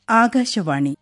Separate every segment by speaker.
Speaker 1: ആകാശവാണി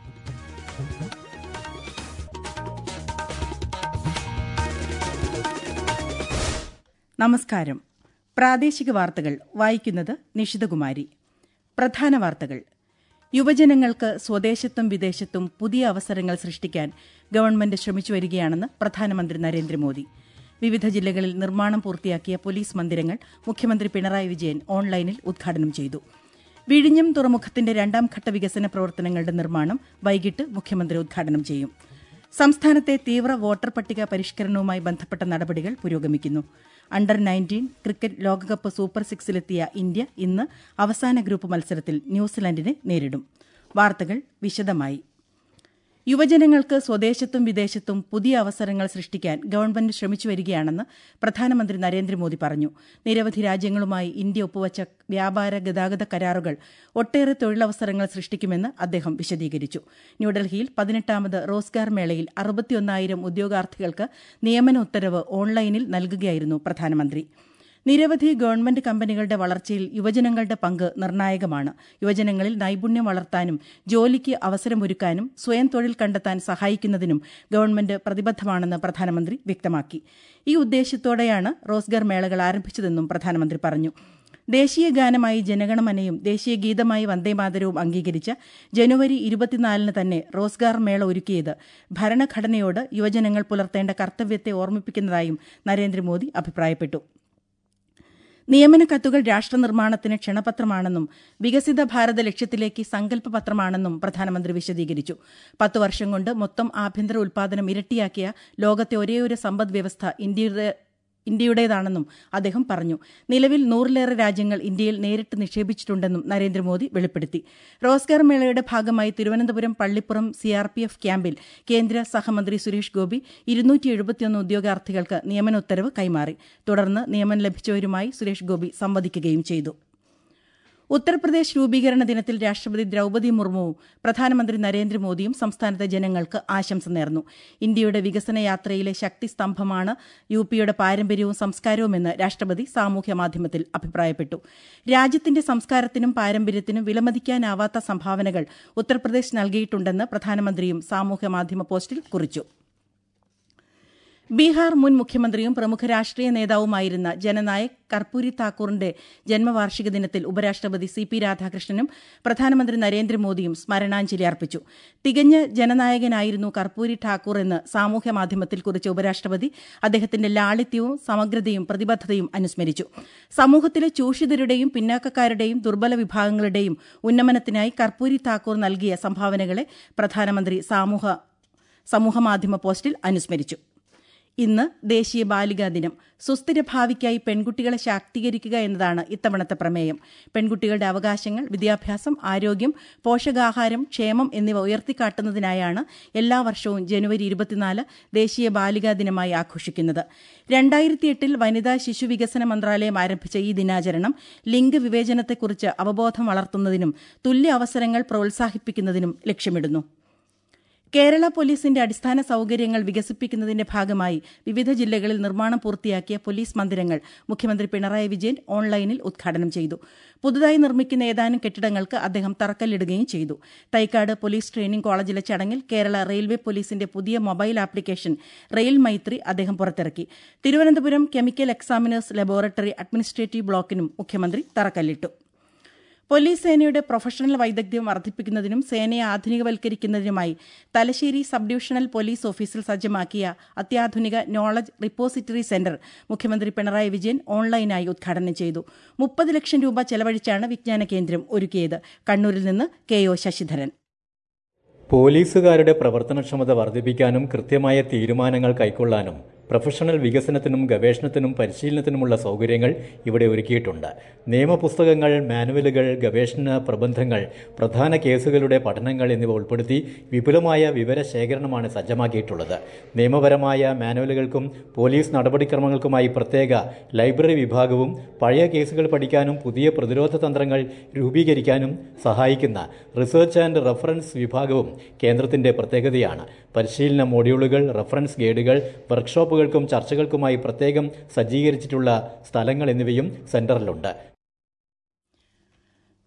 Speaker 1: നമസ്കാരം പ്രാദേശിക വാർത്തകൾ വായിക്കുന്നത് നിഷിതകുമാരി പ്രധാന വാർത്തകൾ യുവജനങ്ങൾക്ക് സ്വദേശത്തും വിദേശത്തും പുതിയ അവസരങ്ങൾ സൃഷ്ടിക്കാൻ ഗവൺമെന്റ് ശ്രമിച്ചു വരികയാണെന്ന് പ്രധാനമന്ത്രി നരേന്ദ്രമോദി വിവിധ ജില്ലകളിൽ നിർമ്മാണം പൂർത്തിയാക്കിയ പോലീസ് മന്ദിരങ്ങൾ മുഖ്യമന്ത്രി പിണറായി വിജയൻ ഓൺലൈനിൽ ഉദ്ഘാടനം ചെയ്തു വിഴിഞ്ഞം തുറമുഖത്തിന്റെ രണ്ടാം ഘട്ട വികസന പ്രവർത്തനങ്ങളുടെ നിർമ്മാണം വൈകിട്ട് മുഖ്യമന്ത്രി ഉദ്ഘാടനം ചെയ്യും സംസ്ഥാനത്തെ തീവ്ര വോട്ടർ പട്ടിക പരിഷ്കരണവുമായി ബന്ധപ്പെട്ട നടപടികൾ പുരോഗമിക്കുന്നു അണ്ടർ നയൻറ്റീൻ ക്രിക്കറ്റ് ലോകകപ്പ് സൂപ്പർ സിക്സിലെത്തിയ ഇന്ത്യ ഇന്ന് അവസാന ഗ്രൂപ്പ് മത്സരത്തിൽ ന്യൂസിലൻഡിനെ നേരിടും വാർത്തകൾ വിശദമായി യുവജനങ്ങൾക്ക് സ്വദേശത്തും വിദേശത്തും പുതിയ അവസരങ്ങൾ സൃഷ്ടിക്കാൻ ഗവൺമെന്റ് ശ്രമിച്ചു വരികയാണെന്ന് പ്രധാനമന്ത്രി നരേന്ദ്രമോദി പറഞ്ഞു നിരവധി രാജ്യങ്ങളുമായി ഇന്ത്യ ഒപ്പുവച്ച വ്യാപാര ഗതാഗത കരാറുകൾ ഒട്ടേറെ തൊഴിലവസരങ്ങൾ സൃഷ്ടിക്കുമെന്ന് അദ്ദേഹം വിശദീകരിച്ചു ന്യൂഡൽഹിയിൽ പതിനെട്ടാമത് റോസ്ഗാർ മേളയിൽ അറുപത്തിയൊന്നായിരം ഉദ്യോഗാർത്ഥികൾക്ക് നിയമന ഉത്തരവ് ഓൺലൈനിൽ നൽകുകയായിരുന്നു പ്രധാനമന്ത്രി നിരവധി ഗവൺമെന്റ് കമ്പനികളുടെ വളർച്ചയിൽ യുവജനങ്ങളുടെ പങ്ക് നിർണായകമാണ് യുവജനങ്ങളിൽ നൈപുണ്യം വളർത്താനും ജോലിക്ക് അവസരമൊരുക്കാനും സ്വയം തൊഴിൽ കണ്ടെത്താൻ സഹായിക്കുന്നതിനും ഗവൺമെന്റ് പ്രതിബദ്ധമാണെന്ന് പ്രധാനമന്ത്രി വ്യക്തമാക്കി ഈ ഉദ്ദേശ്യത്തോടെയാണ് റോസ്ഗർ മേളകൾ ആരംഭിച്ചതെന്നും പ്രധാനമന്ത്രി പറഞ്ഞു ദേശീയ ഗാനമായി ജനഗണമനയും ദേശീയ ഗീതമായി വന്ദേമാതരവും അംഗീകരിച്ച ജനുവരി ഇരുപത്തിനാലിന് തന്നെ റോസ്ഗാർ മേള ഒരുക്കിയത് ഭരണഘടനയോട് യുവജനങ്ങൾ പുലർത്തേണ്ട കർത്തവ്യത്തെ ഓർമ്മിപ്പിക്കുന്നതായും നരേന്ദ്രമോദി അഭിപ്രായപ്പെട്ടു നിയമന കത്തുകൾ രാഷ്ട്രനിർമ്മാണത്തിന് ക്ഷണപത്രമാണെന്നും വികസിത ഭാരത ലക്ഷ്യത്തിലേക്ക് സങ്കല്പപത്രമാണെന്നും പ്രധാനമന്ത്രി വിശദീകരിച്ചു പത്തു വർഷം കൊണ്ട് മൊത്തം ആഭ്യന്തര ഉൽപാദനം ഇരട്ടിയാക്കിയ ലോകത്തെ ഒരേയൊരു സമ്പദ് വ്യവസ്ഥ ഇന്ത്യയുടെ ഇന്ത്യയുടേതാണെന്നും അദ്ദേഹം പറഞ്ഞു നിലവിൽ നൂറിലേറെ രാജ്യങ്ങൾ ഇന്ത്യയിൽ നേരിട്ട് നിക്ഷേപിച്ചിട്ടുണ്ടെന്നും നരേന്ദ്രമോദി വെളിപ്പെടുത്തി റോസ്ഗാർ മേളയുടെ ഭാഗമായി തിരുവനന്തപുരം പള്ളിപ്പുറം സിആർപിഎഫ് ക്യാമ്പിൽ കേന്ദ്ര സഹമന്ത്രി സുരേഷ് ഗോപി ഇരുന്നൂറ്റി എഴുപത്തിയൊന്ന് ഉദ്യോഗാർത്ഥികൾക്ക് നിയമന ഉത്തരവ് കൈമാറി തുടർന്ന് നിയമനം ലഭിച്ചവരുമായി സുരേഷ് ഗോപി സംവദിക്കുകയും ചെയ്തു ഉത്തർപ്രദേശ് രൂപീകരണ ദിനത്തിൽ രാഷ്ട്രപതി ദ്രൌപതി മുർമുവും പ്രധാനമന്ത്രി നരേന്ദ്രമോദിയും സംസ്ഥാനത്തെ ജനങ്ങൾക്ക് ആശംസ നേർന്നു ഇന്ത്യയുടെ വികസന യാത്രയിലെ ശക്തി സ്തംഭമാണ് യു പിയുടെ പാരമ്പര്യവും സംസ്കാരവുമെന്ന് രാഷ്ട്രപതി സാമൂഹ്യ മാധ്യമത്തിൽ അഭിപ്രായപ്പെട്ടു രാജ്യത്തിന്റെ സംസ്കാരത്തിനും പാരമ്പര്യത്തിനും വിലമതിക്കാനാവാത്ത സംഭാവനകൾ ഉത്തർപ്രദേശ് നൽകിയിട്ടുണ്ടെന്ന് പ്രധാനമന്ത്രിയും സാമൂഹ്യ മാധ്യമ പോസ്റ്റിൽ കുറിച്ചു ബീഹാർ മുൻ മുഖ്യമന്ത്രിയും പ്രമുഖ രാഷ്ട്രീയ നേതാവുമായിരുന്ന ജനനായക് കർപ്പൂരി താക്കൂറിന്റെ ജന്മവാർഷിക ദിനത്തിൽ ഉപരാഷ്ട്രപതി സി പി രാധാകൃഷ്ണനും പ്രധാനമന്ത്രി നരേന്ദ്രമോദിയും സ്മരണാഞ്ജലി അർപ്പിച്ചു തികഞ്ഞ ജനനായകനായിരുന്നു കർപ്പൂരി ഠാക്കൂർ എന്ന് സാമൂഹ്യ മാധ്യമത്തിൽ കുറിച്ച ഉപരാഷ്ട്രപതി അദ്ദേഹത്തിന്റെ ലാളിത്യവും സമഗ്രതയും പ്രതിബദ്ധതയും അനുസ്മരിച്ചു സമൂഹത്തിലെ ചൂഷിതരുടെയും പിന്നാക്കക്കാരുടെയും ദുർബല വിഭാഗങ്ങളുടെയും ഉന്നമനത്തിനായി കർപ്പൂരി താക്കൂർ നൽകിയ സംഭാവനകളെ പ്രധാനമന്ത്രി സാമൂഹ സമൂഹമാധ്യമ പോസ്റ്റിൽ അനുസ്മരിച്ചു ഇന്ന് ദേശീയ ബാലികാ ദിനം സുസ്ഥിര ഭാവിക്കായി പെൺകുട്ടികളെ ശാക്തീകരിക്കുക എന്നതാണ് ഇത്തവണത്തെ പ്രമേയം പെൺകുട്ടികളുടെ അവകാശങ്ങൾ വിദ്യാഭ്യാസം ആരോഗ്യം പോഷകാഹാരം ക്ഷേമം എന്നിവ ഉയർത്തിക്കാട്ടുന്നതിനായാണ് എല്ലാ വർഷവും ജനുവരി ഇരുപത്തിനാല് ദേശീയ ബാലികാ ദിനമായി ആഘോഷിക്കുന്നത് രണ്ടായിരത്തി എട്ടിൽ വനിതാ ശിശു വികസന മന്ത്രാലയം ആരംഭിച്ച ഈ ദിനാചരണം ലിംഗവിവേചനത്തെക്കുറിച്ച് അവബോധം വളർത്തുന്നതിനും തുല്യ അവസരങ്ങൾ പ്രോത്സാഹിപ്പിക്കുന്നതിനും ലക്ഷ്യമിടുന്നു കേരള പോലീസിന്റെ അടിസ്ഥാന സൌകര്യങ്ങൾ വികസിപ്പിക്കുന്നതിന്റെ ഭാഗമായി വിവിധ ജില്ലകളിൽ നിർമ്മാണം പൂർത്തിയാക്കിയ പോലീസ് മന്ദിരങ്ങൾ മുഖ്യമന്ത്രി പിണറായി വിജയൻ ഓൺലൈനിൽ ഉദ്ഘാടനം ചെയ്തു പുതുതായി നിർമ്മിക്കുന്ന ഏതാനും കെട്ടിടങ്ങൾക്ക് അദ്ദേഹം തറക്കല്ലിടുകയും ചെയ്തു തൈക്കാട് പോലീസ് ട്രെയിനിംഗ് കോളേജിലെ ചടങ്ങിൽ കേരള റെയിൽവേ പോലീസിന്റെ പുതിയ മൊബൈൽ ആപ്ലിക്കേഷൻ റെയിൽ മൈത്രി അദ്ദേഹം പുറത്തിറക്കി Thiruvananthapuram chemical examiners laboratory administrative ബ്ലോക്കിനും മുഖ്യമന്ത്രി തറക്കല്ലിട്ടു പോലീസ് സേനയുടെ പ്രൊഫഷണൽ വൈദഗ്ധ്യം വർദ്ധിപ്പിക്കുന്നതിനും സേനയെ ആധുനികവൽക്കരിക്കുന്നതിനുമായി തലശ്ശേരി സബ് ഡിവിഷണൽ പോലീസ് ഓഫീസിൽ സജ്ജമാക്കിയ അത്യാധുനിക നോളജ് റിപ്പോസിറ്ററി സെന്റർ മുഖ്യമന്ത്രി പിണറായി വിജയൻ ഓൺലൈനായി ഉദ്ഘാടനം ചെയ്തു മുപ്പത് ലക്ഷം രൂപ ചെലവഴിച്ചാണ് വിജ്ഞാന കേന്ദ്രം ഒരുക്കിയത് കണ്ണൂരിൽ നിന്ന് കെ ഒ ശശിധരൻ
Speaker 2: പോലീസുകാരുടെ പ്രവർത്തനക്ഷമത വർദ്ധിപ്പിക്കാനും കൃത്യമായ തീരുമാനങ്ങൾ കൈക്കൊള്ളാനും പ്രൊഫഷണൽ വികസനത്തിനും ഗവേഷണത്തിനും പരിശീലനത്തിനുമുള്ള സൗകര്യങ്ങൾ ഇവിടെ ഒരുക്കിയിട്ടുണ്ട് നിയമപുസ്തകങ്ങൾ മാനുവലുകൾ ഗവേഷണ പ്രബന്ധങ്ങൾ പ്രധാന കേസുകളുടെ പഠനങ്ങൾ എന്നിവ ഉൾപ്പെടുത്തി വിപുലമായ വിവരശേഖരണമാണ് സജ്ജമാക്കിയിട്ടുള്ളത് നിയമപരമായ മാനുവലുകൾക്കും പോലീസ് നടപടിക്രമങ്ങൾക്കുമായി പ്രത്യേക ലൈബ്രറി വിഭാഗവും പഴയ കേസുകൾ പഠിക്കാനും പുതിയ പ്രതിരോധ തന്ത്രങ്ങൾ രൂപീകരിക്കാനും സഹായിക്കുന്ന റിസർച്ച് ആൻഡ് റഫറൻസ് വിഭാഗവും കേന്ദ്രത്തിന്റെ പ്രത്യേകതയാണ് പരിശീലന മോഡ്യൂളുകൾ റഫറൻസ് ഗൈഡുകൾ വർക്ക്ഷോപ്പുകൾക്കും ചർച്ചകൾക്കുമായി പ്രത്യേകം സജ്ജീകരിച്ചിട്ടുള്ള സ്ഥലങ്ങൾ എന്നിവയും സെന്ററിലുണ്ട്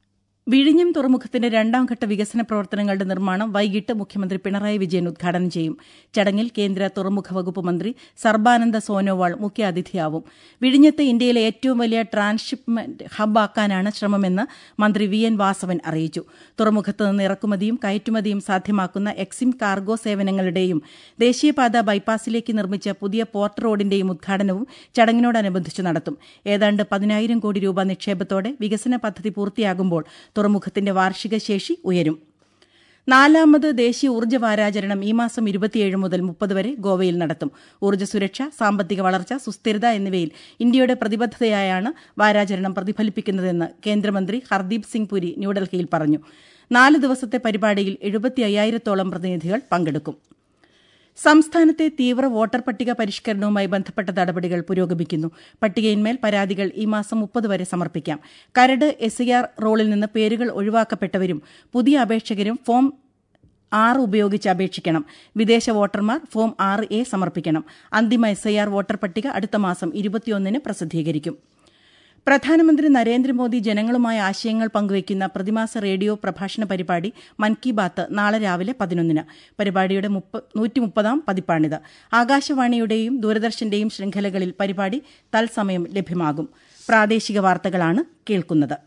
Speaker 1: വിഴിഞ്ഞം തുറമുഖത്തിന്റെ രണ്ടാംഘട്ട വികസന പ്രവർത്തനങ്ങളുടെ നിർമ്മാണം വൈകിട്ട് മുഖ്യമന്ത്രി പിണറായി വിജയൻ ഉദ്ഘാടനം ചെയ്യും ചടങ്ങിൽ കേന്ദ്ര തുറമുഖ വകുപ്പ് മന്ത്രി സർബാനന്ദ സോനോവാൾ മുഖ്യാതിഥിയാവും വിഴിഞ്ഞത്തെ ഇന്ത്യയിലെ ഏറ്റവും വലിയ ട്രാൻസ്ഷിപ്മെന്റ് ഹബ്ബാക്കാനാണ് ശ്രമമെന്ന് മന്ത്രി വി എൻ വാസവൻ അറിയിച്ചു തുറമുഖത്ത് നിന്ന് ഇറക്കുമതിയും കയറ്റുമതിയും സാധ്യമാക്കുന്ന എക്സിം കാർഗോ സേവനങ്ങളുടെയും ദേശീയപാത ബൈപ്പാസിലേക്ക് നിർമ്മിച്ച പുതിയ പോർട്ട് റോഡിന്റെയും ഉദ്ഘാടനവും ചടങ്ങിനോടനുബന്ധിച്ച് നടത്തും ഏതാണ്ട് പതിനായിരം കോടി രൂപ നിക്ഷേപത്തോടെ വികസന പദ്ധതി പൂർത്തിയാകുമ്പോൾ തുറമുഖത്തിന്റെ വാർഷിക ശേഷി ഉയരും നാലാമത് ദേശീയ ഊർജ്ജ വാരാചരണം ഈ മാസം ഇരുപത്തിയേഴ് മുതൽ മുപ്പത് വരെ ഗോവയിൽ നടത്തും ഊർജ്ജ സുരക്ഷ സാമ്പത്തിക വളർച്ച സുസ്ഥിരത എന്നിവയിൽ ഇന്ത്യയുടെ പ്രതിബദ്ധതയായാണ് വാരാചരണം പ്രതിഫലിപ്പിക്കുന്നതെന്ന് കേന്ദ്രമന്ത്രി ഹർദീപ് സിംഗ് പുരി ന്യൂഡൽഹിയിൽ പറഞ്ഞു നാല് ദിവസത്തെ പരിപാടിയിൽ എഴുപത്തി അയ്യായിരത്തോളം പ്രതിനിധികൾ പങ്കെടുക്കും സംസ്ഥാനത്തെ തീവ്ര വോട്ടർ പട്ടിക പരിഷ്കരണവുമായി ബന്ധപ്പെട്ട നടപടികൾ പുരോഗമിക്കുന്നു പട്ടികയിന്മേൽ പരാതികൾ ഈ മാസം മുപ്പത് വരെ സമർപ്പിക്കാം കരട് എസ് ആർ റോളിൽ നിന്ന് പേരുകൾ ഒഴിവാക്കപ്പെട്ടവരും പുതിയ അപേക്ഷകരും ഫോം ആറ് ഉപയോഗിച്ച് അപേക്ഷിക്കണം വിദേശ വോട്ടർമാർ ഫോം ആറ് എ സമർപ്പിക്കണം അന്തിമ എസ് വോട്ടർ പട്ടിക അടുത്ത മാസം ഇരുപത്തിയൊന്നിന് പ്രസിദ്ധീകരിക്കും പ്രധാനമന്ത്രി നരേന്ദ്രമോദി ജനങ്ങളുമായി ആശയങ്ങൾ പങ്കുവയ്ക്കുന്ന പ്രതിമാസ റേഡിയോ പ്രഭാഷണ പരിപാടി മൻ കി ബാത്ത് നാളെ രാവിലെ പതിനൊന്നിന് പരിപാടിയുടെ നൂറ്റിമുപ്പതാം പതിപ്പാണിത് ആകാശവാണിയുടെയും ദൂരദർശന്റെയും ശൃംഖലകളിൽ പരിപാടി തത്സമയം ലഭ്യമാകും പ്രാദേശിക വാർത്തകളാണ് കേൾക്കുന്നത്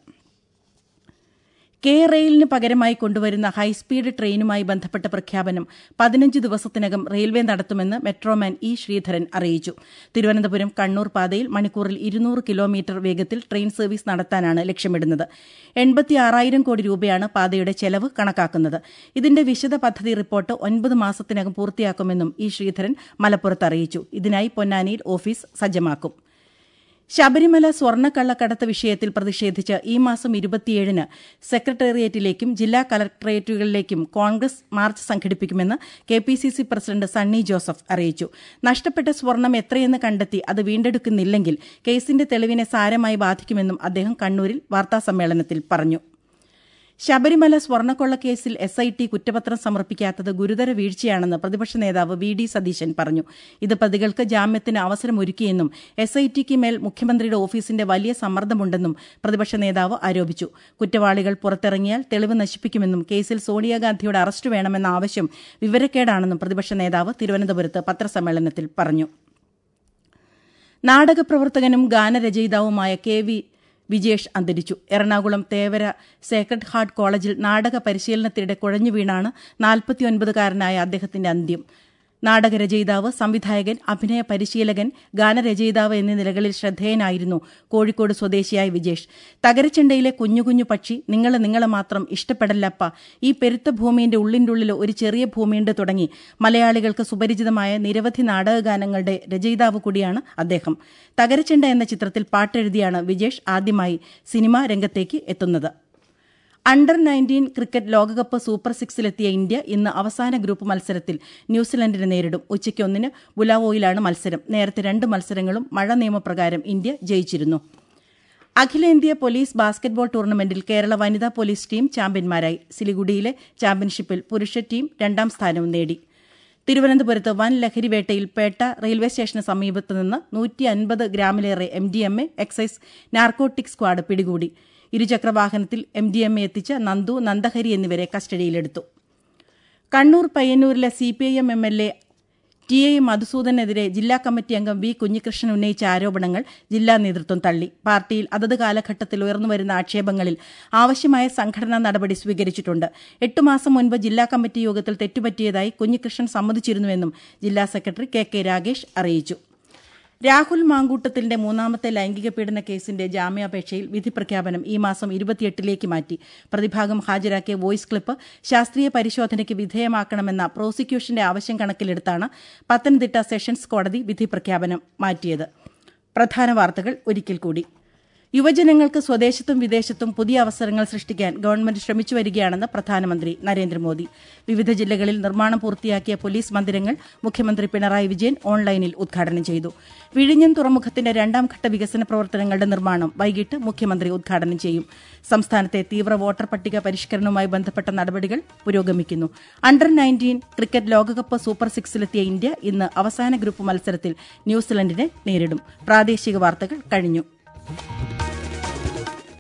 Speaker 1: കെ റെയിലിന് പകരമായി കൊണ്ടുവരുന്ന ഹൈസ്പീഡ് ട്രെയിനുമായി ബന്ധപ്പെട്ട പ്രഖ്യാപനം പതിനഞ്ച് ദിവസത്തിനകം റെയിൽവേ നടത്തുമെന്ന് മെട്രോമാൻ ഇ ശ്രീധരൻ അറിയിച്ചു തിരുവനന്തപുരം കണ്ണൂർ പാതയിൽ മണിക്കൂറിൽ ഇരുന്നൂറ് കിലോമീറ്റർ വേഗത്തിൽ ട്രെയിൻ സർവീസ് നടത്താനാണ് ലക്ഷ്യമിടുന്നത് എൺപത്തിയാറായിരം കോടി രൂപയാണ് പാതയുടെ ചെലവ് കണക്കാക്കുന്നത് ഇതിന്റെ വിശദ പദ്ധതി റിപ്പോർട്ട് ഒൻപത് മാസത്തിനകം പൂർത്തിയാക്കുമെന്നും ഇ ശ്രീധരൻ മലപ്പുറത്ത് അറിയിച്ചു ഇതിനായി പൊന്നാനിയിൽ ഓഫീസ് സജ്ജമാക്കും ശബരിമല സ്വർണ്ണക്കള്ളക്കടത്ത് വിഷയത്തിൽ പ്രതിഷേധിച്ച് ഈ മാസം ഇരുപത്തിയേഴിന് സെക്രട്ടേറിയറ്റിലേക്കും ജില്ലാ കലക്ടറേറ്റുകളിലേക്കും കോൺഗ്രസ് മാർച്ച് സംഘടിപ്പിക്കുമെന്ന് K P C C president Sunny Joseph അറിയിച്ചു നഷ്ടപ്പെട്ട സ്വർണം എത്രയെന്ന് കണ്ടെത്തി അത് വീണ്ടെടുക്കുന്നില്ലെങ്കിൽ കേസിന്റെ തെളിവിനെ സാരമായി ബാധിക്കുമെന്നും അദ്ദേഹം കണ്ണൂരിൽ വാർത്താസമ്മേളനത്തിൽ പറഞ്ഞു ശബരിമല സ്വർണ്ണക്കൊള്ളക്കേസിൽ എസ് ഐ ടി കുറ്റപത്രം സമർപ്പിക്കാത്തത് ഗുരുതര വീഴ്ചയാണെന്ന് പ്രതിപക്ഷ നേതാവ് വി ഡി സതീശൻ പറഞ്ഞു ഇത് പ്രതികൾക്ക് ജാമ്യത്തിന് അവസരമൊരുക്കിയെന്നും എസ് ഐ ടിക്ക് മേൽ മുഖ്യമന്ത്രിയുടെ ഓഫീസിന്റെ വലിയ സമ്മർദ്ദമുണ്ടെന്നും പ്രതിപക്ഷ നേതാവ് ആരോപിച്ചു കുറ്റവാളികൾ പുറത്തിറങ്ങിയാൽ തെളിവ് നശിപ്പിക്കുമെന്നും കേസിൽ സോണിയാഗാന്ധിയുടെ അറസ്റ്റ് വേണമെന്ന ആവശ്യം വിവരക്കേടാണെന്നും പ്രതിപക്ഷ നേതാവ് തിരുവനന്തപുരത്ത് പത്രസമ്മേളനത്തിൽ പറഞ്ഞു നാടകപ്രവർത്തകനും ഗാനരചയിതാവുമായ കെ വി വിജേഷ് അന്തരിച്ചു എറണാകുളം തേവര സേക്രഡ് ഹാർട്ട് കോളേജിൽ നാടക പരിശീലനത്തിനിടെ കുഴഞ്ഞു വീണാണ് നാൽപ്പത്തിയൊൻപതുകാരനായ അദ്ദേഹത്തിന്റെ അന്ത്യം നാടകരചയിതാവ് സംവിധായകൻ അഭിനയ പരിശീലകൻ ഗാനരചയിതാവ് എന്നീ നിലകളിൽ ശ്രദ്ധേയനായിരുന്നു കോഴിക്കോട് സ്വദേശിയായ വിജേഷ് തകരച്ചെണ്ടയിലെ കുഞ്ഞു കുഞ്ഞു പക്ഷി നിങ്ങളെ നിങ്ങളെ മാത്രം ഇഷ്ടപ്പെടല്ലപ്പ ഈ പെരുത്ത ഭൂമിയുടെ ഉള്ളിൻ്റെ ഉള്ളിൽ ഒരു ചെറിയ ഭൂമിയുണ്ട് തുടങ്ങി മലയാളികൾക്ക് സുപരിചിതമായ നിരവധി നാടകഗാനങ്ങളുടെ രചയിതാവ് കൂടിയാണ് അദ്ദേഹം തകരച്ചെണ്ട എന്ന ചിത്രത്തിൽ പാട്ടെഴുതിയാണ് വിജേഷ് ആദ്യമായി സിനിമാ രംഗത്തേക്ക് എത്തുന്നത് അണ്ടർ നയൻറ്റീൻ ക്രിക്കറ്റ് ലോകകപ്പ് സൂപ്പർ സിക്സിലെത്തിയ ഇന്ത്യ ഇന്ന് അവസാന ഗ്രൂപ്പ് മത്സരത്തിൽ ന്യൂസിലൻഡിനെ നേരിടും ഉച്ചയ്ക്ക് ഒന്നിന് ബുലാവോയിലാണ് മത്സരം നേരത്തെ രണ്ട് മത്സരങ്ങളും മഴ നിയമപ്രകാരം ഇന്ത്യ ജയിച്ചിരുന്നു അഖിലേന്ത്യാ പോലീസ് ബാസ്കറ്റ്ബോൾ ടൂർണമെന്റിൽ കേരള വനിതാ പോലീസ് ടീം ചാമ്പ്യന്മാരായി സിലിഗുഡിയിലെ ചാമ്പ്യൻഷിപ്പിൽ പുരുഷ ടീം രണ്ടാം സ്ഥാനവും നേടി തിരുവനന്തപുരത്ത് വൻ ലഹരിവേട്ടയിൽ പേട്ട റെയിൽവേ സ്റ്റേഷന് സമീപത്ത് നിന്ന് നൂറ്റി അൻപത് ഗ്രാമിലേറെ M D M A excise narcotic squad പിടികൂടി ഇരുചക്രവാഹനത്തിൽ എം ഡി എം എ എത്തിച്ച നന്ദു നന്ദഹരി എന്നിവരെ കസ്റ്റഡിയിലെടുത്തു കണ്ണൂർ പയ്യന്നൂരിലെ C P I M M L A T A മധുസൂദനെതിരെ ജില്ലാ കമ്മിറ്റി അംഗം വി കുഞ്ഞികൃഷ്ണൻ ഉന്നയിച്ച ആരോപണങ്ങൾ ജില്ലാ നേതൃത്വം തള്ളി പാർട്ടിയിൽ അതത് കാലഘട്ടത്തിൽ ഉയർന്നുവരുന്ന ആക്ഷേപങ്ങളിൽ ആവശ്യമായ സംഘടനാ നടപടി സ്വീകരിച്ചിട്ടുണ്ട് എട്ടു മാസം മുൻപ് ജില്ലാ കമ്മിറ്റി യോഗത്തിൽ തെറ്റുപറ്റിയതായി കുഞ്ഞികൃഷ്ണൻ സമ്മതിച്ചിരുന്നുവെന്നും ജില്ലാ സെക്രട്ടറി കെ കെ രാഗേഷ് അറിയിച്ചു രാഹുൽ മാങ്കൂട്ടത്തിന്റെ മൂന്നാമത്തെ ലൈംഗിക പീഡന കേസിന്റെ ജാമ്യാപേക്ഷയിൽ വിധി പ്രഖ്യാപനം ഈ മാസം ഇരുപത്തിയെട്ടിലേക്ക് മാറ്റി പ്രതിഭാഗം ഹാജരാക്കിയ വോയിസ് ക്ലിപ്പ് ശാസ്ത്രീയ പരിശോധനയ്ക്ക് വിധേയമാക്കണമെന്ന പ്രോസിക്യൂഷന്റെ ആവശ്യം കണക്കിലെടുത്താണ് പത്തനംതിട്ട സെഷൻസ് കോടതി വിധി പ്രഖ്യാപനം മാറ്റിയത് പ്രധാന വാർത്തകൾ ഒരിക്കൽ കൂടി യുവജനങ്ങൾക്ക് സ്വദേശത്തും വിദേശത്തും പുതിയ അവസരങ്ങൾ സൃഷ്ടിക്കാൻ ഗവൺമെന്റ് ശ്രമിച്ചു വരികയാണെന്ന് പ്രധാനമന്ത്രി നരേന്ദ്രമോദി വിവിധ ജില്ലകളിൽ നിർമ്മാണം പൂർത്തിയാക്കിയ പോലീസ് മന്ദിരങ്ങൾ മുഖ്യമന്ത്രി പിണറായി വിജയൻ ഓൺലൈനിൽ ഉദ്ഘാടനം ചെയ്തു വിഴിഞ്ഞം തുറമുഖത്തിന്റെ രണ്ടാംഘട്ട വികസന പ്രവർത്തനങ്ങളുടെ നിർമ്മാണം വൈകിട്ട് മുഖ്യമന്ത്രി ഉദ്ഘാടനം ചെയ്യും സംസ്ഥാനത്തെ തീവ്ര വോട്ടർ പട്ടിക പരിഷ്കരണവുമായി ബന്ധപ്പെട്ട നടപടികൾ പുരോഗമിക്കുന്നു അണ്ടർ നയൻറ്റീൻ ക്രിക്കറ്റ് ലോകകപ്പ് സൂപ്പർ സിക്സിലെത്തിയ ഇന്ത്യ ഇന്ന് അവസാന ഗ്രൂപ്പ് മത്സരത്തിൽ ന്യൂസിലൻഡിനെ നേരിടും പ്രാദേശിക വാർത്തകൾ കഴിഞ്ഞു